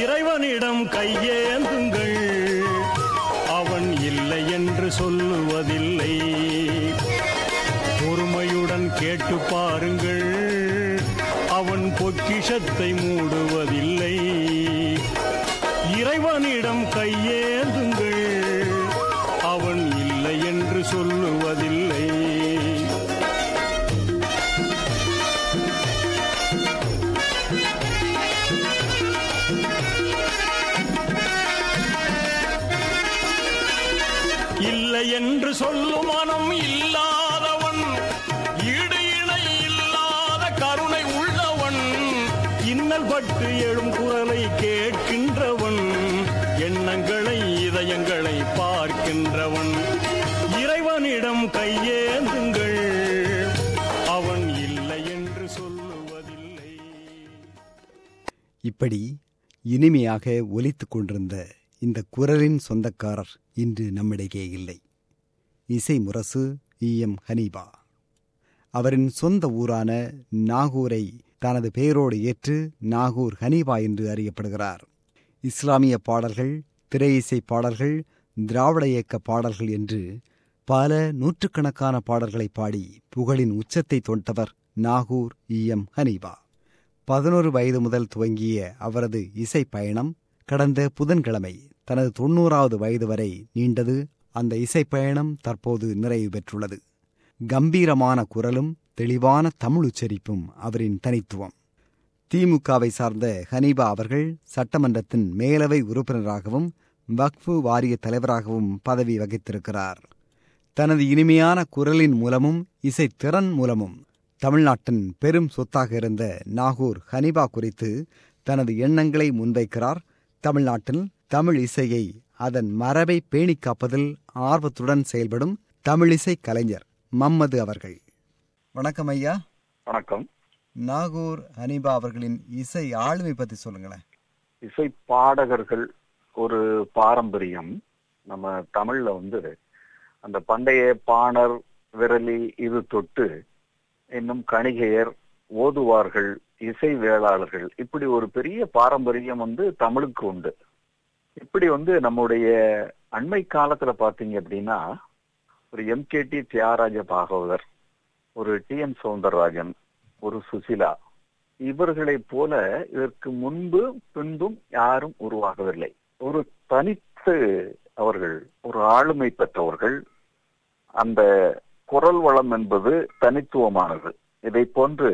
இறைவனிடம் கையேந்துங்கள் அவன் இல்லை என்று சொல்லுவதில்லை பொறுமையுடன் கேட்டு பாருங்கள் அவன் பொக்கிஷத்தை மூடுவதில்லை இறைவனிடம் கையேந்துங்கள் அவன் இல்லை என்று சொல்லுவதில்லை இல்லை என்று சொல்லும் மனம் இல்லாதவன் ஈடு இணை இல்லாத கருணை உள்ளவன் இன்னல் பட்டு எழும் குரலை கேட்கின்றவன் எண்ணங்களை இதயங்களை பார்க்கின்றவன் இறைவனிடம் கையேந்துங்கள் அவன் இல்லை என்று சொல்லுவதில்லை இப்படி இனிமையாக ஒலித்துக் கொண்டிருந்த இந்த குரலின் சொந்தக்காரர் இன்று நம்மிடையே இல்லை இசை முரசு இ எம் ஹனீபா அவரின் சொந்த ஊரான நாகூரை தனது பெயரோடு ஏற்று நாகூர் ஹனீபா என்று அறியப்படுகிறார் இஸ்லாமிய பாடல்கள் திரை இசை பாடல்கள் திராவிட இயக்க பாடல்கள் என்று பல நூற்றுக்கணக்கான பாடல்களை பாடி புகழின் உச்சத்தை தொட்டவர் நாகூர் இ எம் ஹனீபா பதினோரு வயது முதல் துவங்கிய அவரது இசை பயணம் கடந்த புதன்கிழமை தனது தொன்னூறாவது வயது வரை நீண்டது அந்த இசை பயணம் தற்போது நிறைவு பெற்றுள்ளது கம்பீரமான குரலும் தெளிவான தமிழ் உச்சரிப்பும் அவரின் தனித்துவம் திமுகவை சார்ந்த ஹனீபா அவர்கள் சட்டமன்றத்தின் மேலவை உறுப்பினராகவும் வக்ஃபு வாரிய தலைவராகவும் பதவி வகித்திருக்கிறார் தனது இனிமையான குரலின் மூலமும் இசை திறன் மூலமும் தமிழ்நாட்டின் பெரும் சொத்தாக இருந்த நாகூர் ஹனிபா குறித்து தனது எண்ணங்களை முன்வைக்கிறார் தமிழ்நாட்டில் தமிழ் இசையை அதன் மரபை பேணிக் காப்பதில் ஆர்வத்துடன் செயல்படும் தமிழிசை கலைஞர் மம்மது அவர்கள் வணக்கம் ஐயா வணக்கம் நாகூர் ஹனிபா அவர்களின் இசை ஆளுமை பத்தி சொல்லுங்களேன் இசை பாடகர்கள் ஒரு பாரம்பரியம் நம்ம தமிழ்ல வந்து அந்த பண்டைய பாணர் விரலி இது தொட்டு இன்னும் கணிகையர் ஓதுவார்கள் இசை வேளாளர்கள் இப்படி ஒரு பெரிய பாரம்பரியம் வந்து தமிழுக்கு உண்டு இப்படி வந்து நம்முடைய அண்மை காலத்துல பாத்தீங்க அப்படின்னா ஒரு எம்கேடி தியாகராஜ பாகவதர் ஒரு டி எம் சவுந்தரராஜன் ஒரு சுசிலா இவர்களைப் போல இதற்கு முன்பு பின்பும் யாரும் உருவாகவில்லை ஒரு தனித்து அவர்கள் ஒரு ஆளுமை பெற்றவர்கள் அந்த குரல் வளம் என்பது தனித்துவமானது இதை போன்று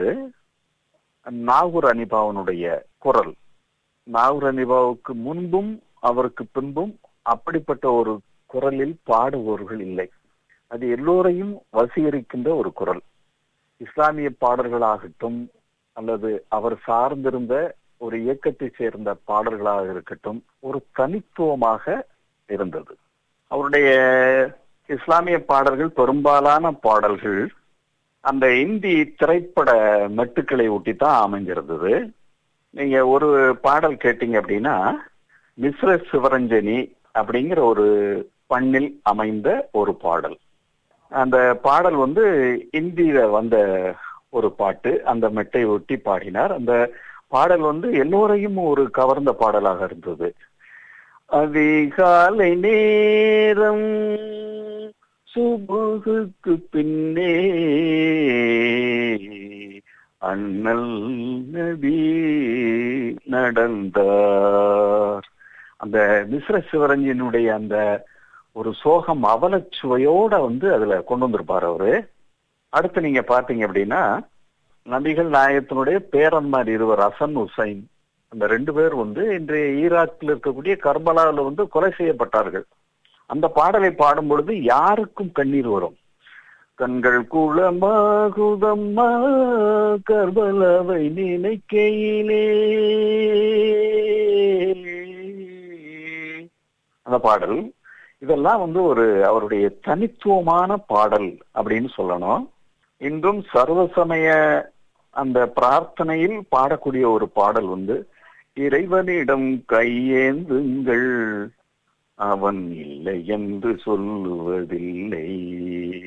நாகூர் அனிபாவனுடைய குரல் நாகூர் அனிபாவுக்கு முன்பும் அவருக்கு பின்பும் அப்படிப்பட்ட ஒரு குரலில் பாடுபவர்கள் இல்லை அது எல்லோரையும் வசீகரிக்கின்ற ஒரு குரல் இஸ்லாமிய பாடல்களாகட்டும் அல்லது அவர் சார்ந்திருந்த ஒரு இயக்கத்தை சேர்ந்த பாடல்களாக இருக்கட்டும் ஒரு தனித்துவமாக இருந்தது அவருடைய இஸ்லாமிய பாடல்கள் பெரும்பாலான பாடல்கள் அந்த இந்தி திரைப்பட மெட்டுக்களை ஒட்டி தான் அமைஞ்சிருந்தது நீங்க ஒரு பாடல் கேட்டீங்க அப்படின்னா மிஸ்ர சிவரஞ்சனி அப்படிங்கிற ஒரு பண்ணில் அமைந்த ஒரு பாடல் அந்த பாடல் வந்து இந்தியில வந்த ஒரு பாட்டு அந்த மெட்டை ஒட்டி பாடினார் அந்த பாடல் வந்து எல்லோரையும் ஒரு கவர்ந்த பாடலாக இருந்தது அதிகாலை நேரம் சுபுகுக்கு பின்னே அண்ணல் நபி நடந்தார் அந்த மிஸ்ர சிவரஞ்சனுடைய அந்த ஒரு சோகம் அவலச்சுவையோட வந்து அதுல கொண்டு வந்திருப்பாரு அவரு அடுத்து நீங்க பாத்தீங்க அப்படின்னா நபிகள் நாயகத்தினுடைய பேரன்மார் இருவர் அசன் ஹுசைன் அந்த ரெண்டு பேர் வந்து இன்றைய ஈராக்கில் இருக்கக்கூடிய கர்பலாவில் வந்து கொலை செய்யப்பட்டார்கள் அந்த பாடலை பாடும் பொழுது யாருக்கும் கண்ணீர் வரும் கண்கள் குளமாகுதம்மா கர்பலாவை நினைக்கையிலே அந்த பாடல் இதெல்லாம் வந்து ஒரு அவருடைய தனித்துவமான பாடல் அப்படின்னு சொல்லணும் இன்றும் சர்வசமய அந்த பிரார்த்தனையில் பாடக்கூடிய ஒரு பாடல் வந்து இறைவனிடம் கையேந்துங்கள் அவன் இல்லை என்று சொல்லுவதில்லை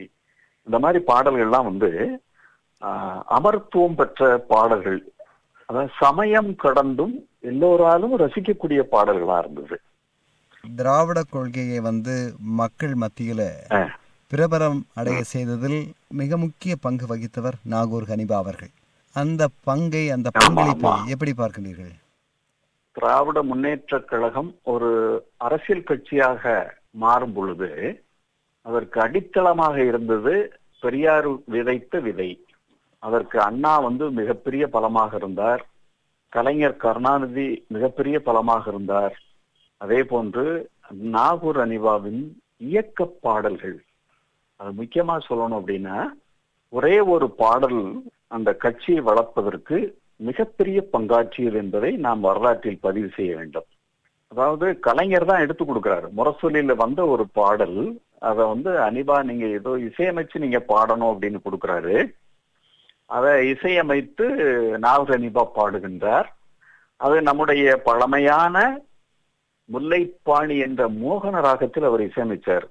இந்த மாதிரி பாடல்கள்லாம் வந்து ஆஹ், அமர்த்துவம் பெற்ற பாடல்கள் அதாவது சமயம் கடந்தும் எல்லோராலும் ரசிக்கக்கூடிய பாடல்களா இருந்தது திராவிட கொள்கையை வந்து மக்கள் மத்தியில அஹ், பிரபலம் அடைய செய்ததில் மிக முக்கிய பங்கு வகித்தவர் நாகூர் ஹனிபா அவர்கள் அந்த பங்கை அந்த பங்களிப்பை ஆமா. எப்படி பார்க்கின்றீர்கள் திராவிட முன்னேற்ற கழகம் ஒரு அரசியல் கட்சியாக மாறும் பொழுது அதற்கு அடித்தளமாக இருந்தது பெரியார் விதைத்த விதை அதற்கு அண்ணா வந்து மிகப்பெரிய பலமாக இருந்தார் கலைஞர் கருணாநிதி மிகப்பெரிய பலமாக இருந்தார் அதே போன்று நாகூர் அனிவாவின் இயக்க பாடல்கள் அது முக்கியமா சொல்லணும் அப்படின்னா ஒரே ஒரு பாடல் அந்த கட்சியை வளர்ப்பதற்கு மிகப்பெரிய பங்காற்றியது என்பதை நாம் வரலாற்றில் பதிவு செய்ய வேண்டும் அதாவது கலைஞர் தான் எடுத்து கொடுக்கிறாரு முரசொலியில வந்த ஒரு பாடல் அதை வந்து அனிபா நீங்க ஏதோ இசையமைச்சு நீங்க பாடணும் அப்படின்னு கொடுக்கிறாரு அதை இசையமைத்து நாகூர் அனிபா பாடுகின்றார் அது நம்முடைய பழமையான முல்லைப்பாணி என்ற மோகன ராகத்தில் அவர் இசையமைச்சார்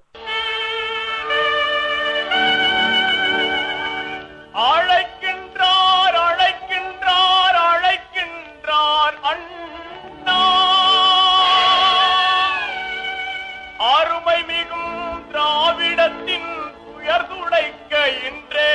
அழைக்கின்றார் அழைக்கின்றார் அழைக்கின்றார் அண்ணா அருமை மிகும் திராவிடத்தின் துயர் துடைக்க இன்றே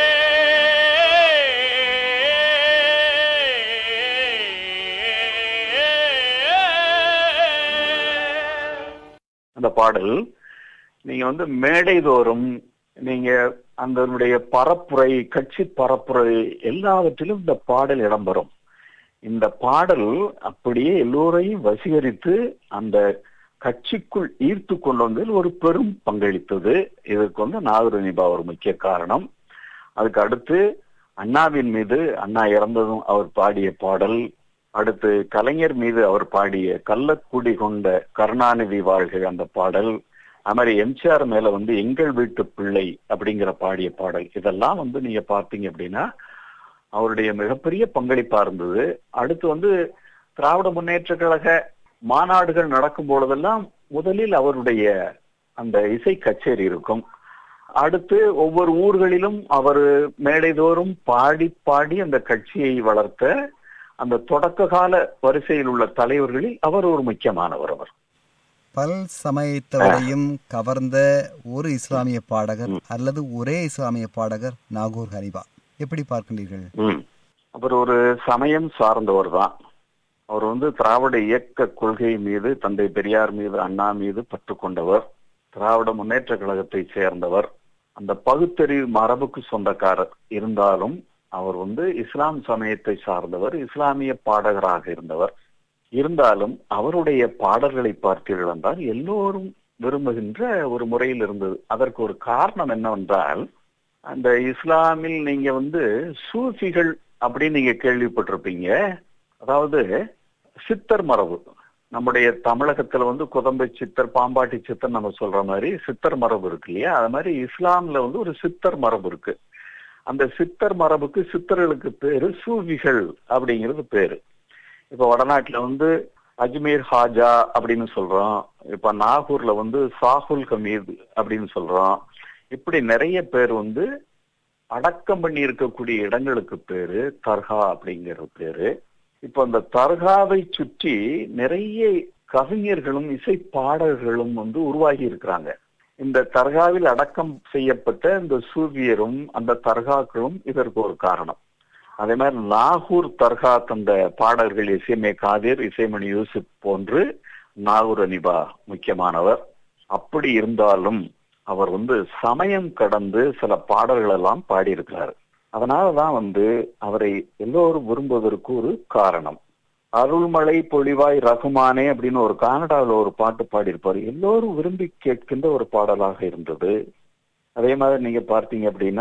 அந்த பாடல் நீங்க வந்து மேடை தோறும் நீங்க அதனுடைய பரப்புரை கட்சி பரப்புரை எல்லாவற்றிலும் இந்த பாடல் இடம்பெறும் இந்த பாடல் அப்படியே எல்லோரையும் வசீகரித்து அந்த கட்சிக்குள் ஈர்த்து கொண்டு வந்ததில் ஒரு பெரும் பங்களித்தது இதற்கு வந்து நாகரணிபா ஒரு முக்கிய காரணம் அதுக்கு அடுத்து அண்ணாவின் மீது அண்ணா இறந்ததும் அவர் பாடிய பாடல் அடுத்து கலைஞர் மீது அவர் பாடிய கள்ளக்குடி கொண்ட கருணாநிதி வாழ்க அந்த பாடல் அது மாதிரி எம்ஜிஆர் மேல வந்து எங்கள் வீட்டு பிள்ளை அப்படிங்கிற பாடிய பாடல் இதெல்லாம் வந்து நீங்க பார்த்தீங்க அப்படின்னா அவருடைய மிகப்பெரிய பங்களிப்பா இருந்தது அடுத்து வந்து திராவிட முன்னேற்ற கழக மாநாடுகள் நடக்கும் பொழுதெல்லாம் முதலில் அவருடைய அந்த இசை கச்சேரி இருக்கும் அடுத்து ஒவ்வொரு ஊர்களிலும் அவர் மேடைதோறும் பாடி பாடி அந்த கட்சியை வளர்த்த அந்த தொடக்க கால வரிசையில் உள்ள தலைவர்களில் அவர் ஒரு முக்கியமானவர் அவர் பல் சமயத்தவரையும் கவர்ந்த ஒரு இஸ்லாமிய பாடகர் அல்லது ஒரே இஸ்லாமிய பாடகர் நாகூர் ஹனிபா எப்படி பார்க்கின்றீர்கள் ம். அவர் ஒரு சமயம் சார்ந்தவர் தான் அவர் வந்து திராவிட இயக்க கொள்கை மீது தந்தை பெரியார் மீது அண்ணா மீது பற்று கொண்டவர் திராவிட முன்னேற்ற கழகத்தை சேர்ந்தவர் அந்த பகுத்தறிவு மரபுக்கு சொந்தக்காரர் இருந்தாலும் அவர் வந்து இஸ்லாம் சமயத்தை சார்ந்தவர் இஸ்லாமிய பாடகராக இருந்தவர் இருந்தாலும் அவருடைய பாடல்களை பார்த்தீர்கள் என்றால் எல்லோரும் விரும்புகின்ற ஒரு முறையில் இருந்தது அதற்கு ஒரு காரணம் என்னவென்றால் அந்த இஸ்லாமில் நீங்க வந்து சூஃபிகள் அப்படின்னு நீங்க கேள்விப்பட்டிருப்பீங்க அதாவது சித்தர் மரபு நம்முடைய தமிழகத்துல வந்து குதம்பை சித்தர் பாம்பாட்டி சித்தர் நம்ம சொல்ற மாதிரி சித்தர் மரபு இருக்கு இல்லையா அது மாதிரி இஸ்லாம்ல வந்து ஒரு சித்தர் மரபு இருக்கு அந்த சித்தர் மரபுக்கு சித்தர்களுக்கு பேரு சூஃபிகள் அப்படிங்கிறது பேரு இப்ப வடநாட்டுல வந்து அஜ்மீர் ஹாஜா அப்படின்னு சொல்றோம் இப்ப நாகூர்ல வந்து சாகுல் ஹமீத் அப்படின்னு சொல்றோம் இப்படி நிறைய பேர் வந்து அடக்கம் பண்ணி இருக்கக்கூடிய இடங்களுக்கு பேரு தர்கா அப்படிங்கிற பேரு இப்ப அந்த தர்காவை சுற்றி நிறைய கவிஞர்களும் இசை பாடல்களும் வந்து உருவாகி இருக்கிறாங்க இந்த தர்காவில் அடக்கம் செய்யப்பட்ட இந்த சூவியரும் அந்த தர்காக்களும் இதற்கு ஒரு காரணம் அதே மாதிரி நாகூர் தர்கா தந்த பாடல்கள் இசைமே காதிர் இசைமணி யூசுப் போன்று நாகூர் அனிபா முக்கியமானவர் அப்படி இருந்தாலும் அவர் வந்து சமயம் கடந்து சில பாடல்கள் எல்லாம் பாடியிருக்கிறார் அதனாலதான் வந்து அவரை எல்லோரும் விரும்புவதற்கு ஒரு காரணம் அருள்மழை பொழிவாய் ரகுமானே அப்படின்னு ஒரு கனடாவில் ஒரு பாட்டு பாடியிருப்பார் எல்லோரும் விரும்பி கேட்கின்ற ஒரு பாடலாக இருந்தது அதே மாதிரி நீங்க பார்த்தீங்க அப்படின்னா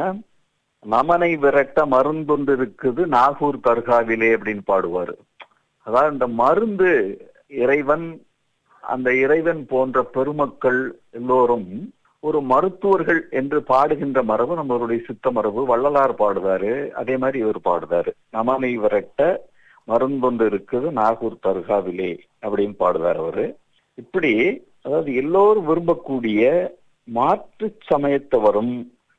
நமனை விரட்ட மருந்தொன்று இருக்குது நாகூர் தர்காவிலே அப்படின்னு பாடுவாரு அதாவது இந்த மருந்து இறைவன் அந்த இறைவன் போன்ற பெருமக்கள் எல்லோரும் ஒரு மருத்துவர்கள் என்று பாடுகின்ற மரபு நம்மளுடைய சித்த மரபு வள்ளலார் பாடுவாரு அதே மாதிரி இவர் பாடுவாரு நமனை விரட்ட மருந்தொன்று இருக்குது நாகூர் தர்காவிலே அப்படின்னு பாடுவார் அவரு இப்படி அதாவது எல்லோரும் விரும்பக்கூடிய மாற்று சமயத்தவரும்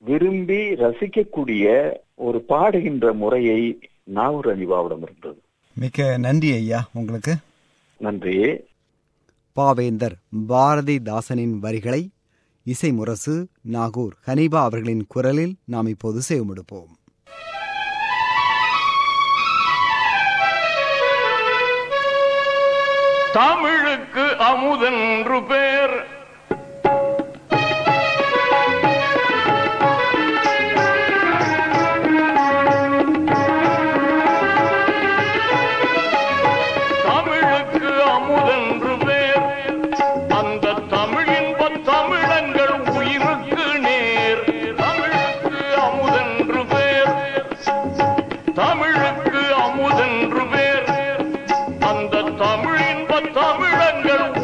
விரும்பி ரசிக்கக்கூடிய ஒரு பாடுகின்ற முறையை நாகூர் அனிபாவிடம் இருந்தது மிக்க நன்றி ஐயா உங்களுக்கு நன்றி பாவேந்தர் பாரதிதாசனின் வரிகளை இசை முரசு நாகூர் ஹனீபா அவர்களின் குரலில் நாம் இப்போது செவிமடுப்போம் தமிழுக்கு அமுதென்று பேர் தமிழுக்கு அமுதென்று பேர் அந்த தமிழின்ப தமிழங்கள் உயிருக்கு நேர் தமிழுக்கு அமுதென்று பேர் தமிழுக்கு அமுதென்று பேர் அந்த தமிழின்ப தமிழங்கள்